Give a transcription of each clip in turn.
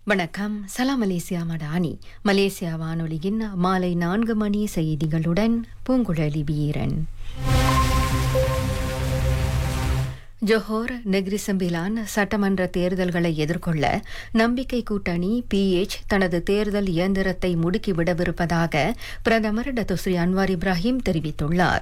வணக்கம் சலாம் Malaysia Madani Malaysia வானொலியின் மாலை நான்கு மணி செய்திகளுடன் பூங்குழலி வீரன் ஜொஹோர் நெக்ரிசம்பிலான் சட்டமன்ற தேர்தல்களை எதிர்கொள்ள நம்பிக்கை கூட்டணி பிஎச் தனது தேர்தல் இயந்திரத்தை முடுக்கிவிடவிருப்பதாக பிரதமர் டத்துஸ்ரீ அன்வார் இப்ராஹிம் தெரிவித்துள்ளார்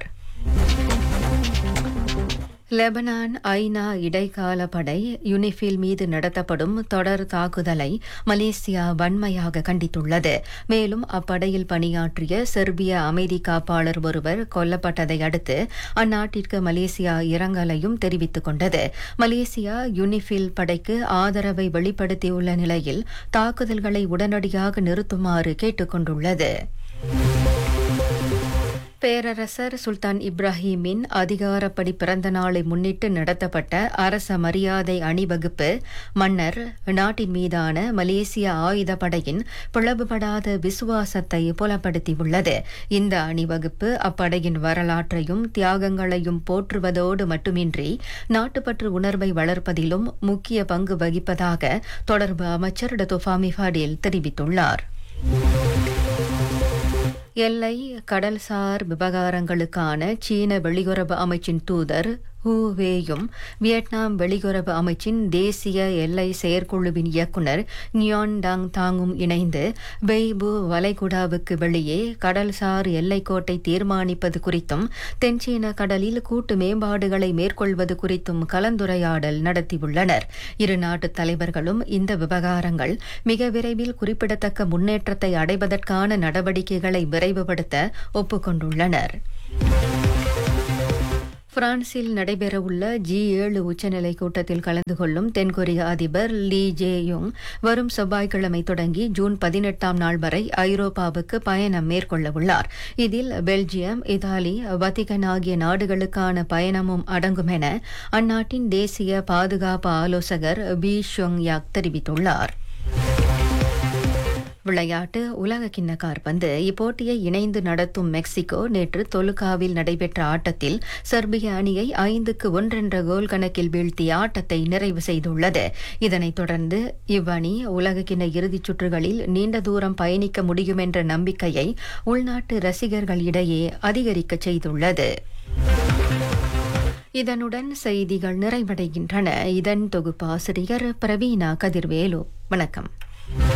லெபனான் ஐநா இடைக்கால படை யுனிஃபில் மீது நடத்தப்படும் தொடர் தாக்குதலை மலேசியா வன்மையாக கண்டித்துள்ளது மேலும் அப்படையில் பணியாற்றிய செர்பிய அமைதி காப்பாளர் ஒருவர் கொல்லப்பட்டதை அடுத்து அந்நாட்டிற்கு மலேசியா இரங்கலையும் தெரிவித்துக் கொண்டது மலேசியா யுனிஃபில் படைக்கு ஆதரவை வெளிப்படுத்தியுள்ள நிலையில் தாக்குதல்களை உடனடியாக நிறுத்துமாறு கேட்டுக் கொண்டுள்ளது பேரரசர் சுல்தான் இப்ராஹிமின் அதிகாரப்படி பிறந்த நாளை முன்னிட்டு நடத்தப்பட்ட அரச மரியாதை அணிவகுப்பு மன்னர் நாட்டின் மீதான மலேசிய ஆயுதப்படையின் பிளவுபடாத விசுவாசத்தை புலப்படுத்தியுள்ளது இந்த அணிவகுப்பு அப்படையின் வரலாற்றையும் தியாகங்களையும் போற்றுவதோடு மட்டுமின்றி நாட்டுப்பற்று உணர்வை வளர்ப்பதிலும் முக்கிய பங்கு வகிப்பதாக தொடர்பு அமைச்சர் டத்தோஃபாமி ஃபடேல் தெரிவித்துள்ளார் எல்லை கடல்சார் விவகாரங்களுக்கான சீன வெளியுறவு அமைச்சின் தூதர் ஹூ வேயும் வியட்நாம் வெளியுறவு அமைச்சின் தேசிய எல்லை செயற்குழுவின் இயக்குநர் நியான் டாங் தாங்கும் இணைந்து வெய்பு வளைகுடாவுக்கு வெளியே கடல்சார் எல்லைக்கோட்டை தீர்மானிப்பது குறித்தும் தென்சீன கடலில் கூட்டு மேம்பாடுகளை மேற்கொள்வது குறித்தும் கலந்துரையாடல் நடத்தியுள்ளனர் இரு நாட்டு தலைவர்களும் இந்த விவகாரங்கள் மிக விரைவில் குறிப்பிடத்தக்க முன்னேற்றத்தை அடைவதற்கான நடவடிக்கைகளை விரைவுபடுத்த ஒப்புக்கொண்டுள்ளனர் பிரான்சில் நடைபெறவுள்ள ஜி ஏழு உச்சநிலை கூட்டத்தில் கலந்து கொள்ளும் தென்கொரிய அதிபர் லீ ஜே யுங் வரும் செவ்வாய்க்கிழமை தொடங்கி ஜூன் பதினெட்டாம் நாள் வரை ஐரோப்பாவுக்கு பயணம் மேற்கொள்ளவுள்ளார் இதில் பெல்ஜியம் இத்தாலி வத்திகன் ஆகிய நாடுகளுக்கான பயணமும் அடங்கும் என அந்நாட்டின் தேசிய பாதுகாப்பு ஆலோசகர் பி ஷொங் யாக் தெரிவித்துள்ளார் விளையாட்டு உலக கிண்ண கார்பந்து இப்போட்டியை இணைந்து நடத்தும் மெக்சிகோ நேற்று தொலுகாவில் நடைபெற்ற ஆட்டத்தில் செர்பிய அணியை ஐந்துக்கு ஒன்றென்ற கோல் கணக்கில் வீழ்த்திய ஆட்டத்தை நிறைவு செய்துள்ளது இதனைத் தொடர்ந்து இவ்வணி உலக கிண்ண இறுதிச் சுற்றுகளில் நீண்ட தூரம் பயணிக்க முடியும் என்ற நம்பிக்கையை உள்நாட்டு ரசிகர்களிடையே அதிகரிக்க செய்துள்ளது இதனுடன் செய்திகள் நிறைவடைகின்றன இதன் தொகுப்பாசிரியர் பிரவீனா கதிர்வேலு வணக்கம்